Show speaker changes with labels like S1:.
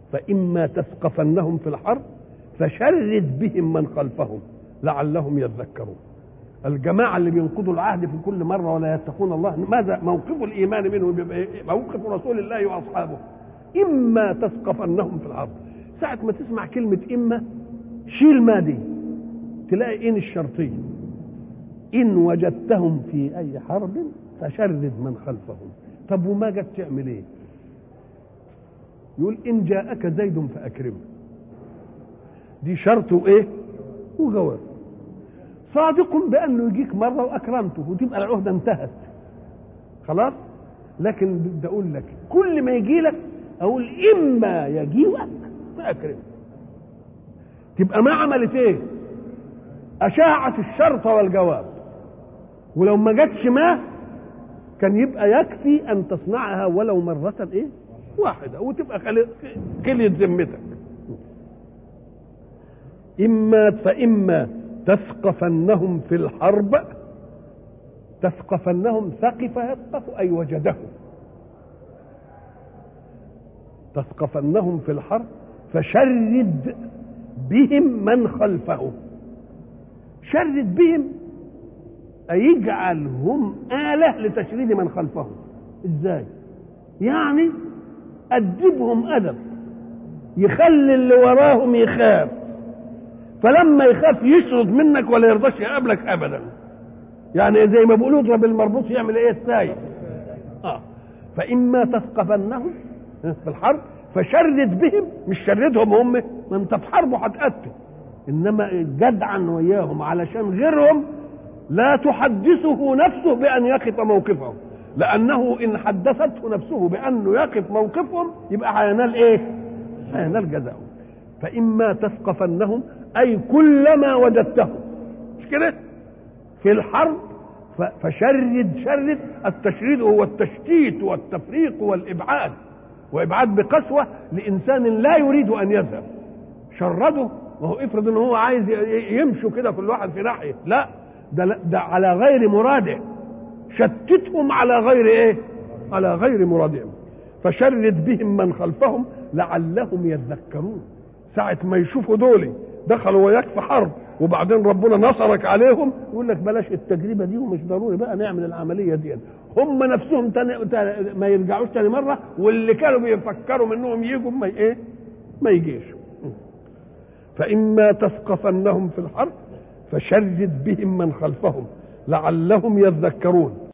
S1: فإما تثقفنهم في الحرب فشرد بهم من خلفهم لعلهم يذكرون الجماعة اللي بينقضوا العهد في كل مرة ولا يتقون الله ماذا موقف الإيمان منهم بيبقى إيه؟ موقف رسول الله وأصحابه إما تثقفنهم في الحرب ساعة ما تسمع كلمة إما شيل ما دي تلاقي إن الشرطية إن وجدتهم في أي حرب فشرد من خلفهم طب وما جت تعمل إيه يقول إن جاءك زيد فأكرمه دي شرط وإيه وجواب صادق بأنه يجيك مرة وأكرمته وتبقى العهدة انتهت خلاص لكن بدي أقول لك كل ما يجي لك أقول إما يجيئك فأكرمه تبقى ما عملت إيه أشاعت الشرط والجواب ولو ما جاتش ما كان يبقى يكفي أن تصنعها ولو مرة إيه واحدة وتبقى كلية ذمتك إما فإما تثقفنهم في الحرب تثقفنهم ثقف يثقف أي وجده تثقفنهم في الحرب فشرد بهم من خلفه شرد بهم أي يجعلهم آلة لتشريد من خلفهم ازاي يعني أدبهم أدب يخلي اللي وراهم يخاف فلما يخاف يشرد منك ولا يرضاش يقابلك ابدا يعني زي ما بيقولوا اضرب المربوط يعمل ايه السايق اه فاما تثقفنهم في الحرب فشرد بهم مش شردهم هم ما انت في حرب هتقتل انما جدعا وياهم علشان غيرهم لا تحدثه نفسه بان يقف موقفهم لانه ان حدثته نفسه بانه يقف موقفهم يبقى هينال ايه هينال جزاؤه فاما تثقفنهم اي كلما وجدتهم مش كده في الحرب فشرد شرد التشريد هو التشتيت والتفريق والابعاد وابعاد بقسوه لانسان لا يريد ان يذهب شرده وهو افرض ان هو عايز يمشوا كده كل واحد في ناحيه لا ده, ده على غير مراده شتتهم على غير ايه على غير مرادهم فشرد بهم من خلفهم لعلهم يذكرون ساعة ما يشوفوا دول دخلوا وياك في حرب وبعدين ربنا نصرك عليهم يقول لك بلاش التجربة دي ومش ضروري بقى نعمل العملية دي هم نفسهم تاني ما يرجعوش تاني مرة واللي كانوا بيفكروا منهم يجوا ما ايه ما يجيش فإما تثقفنهم في الحرب فشرد بهم من خلفهم لعلهم يذكرون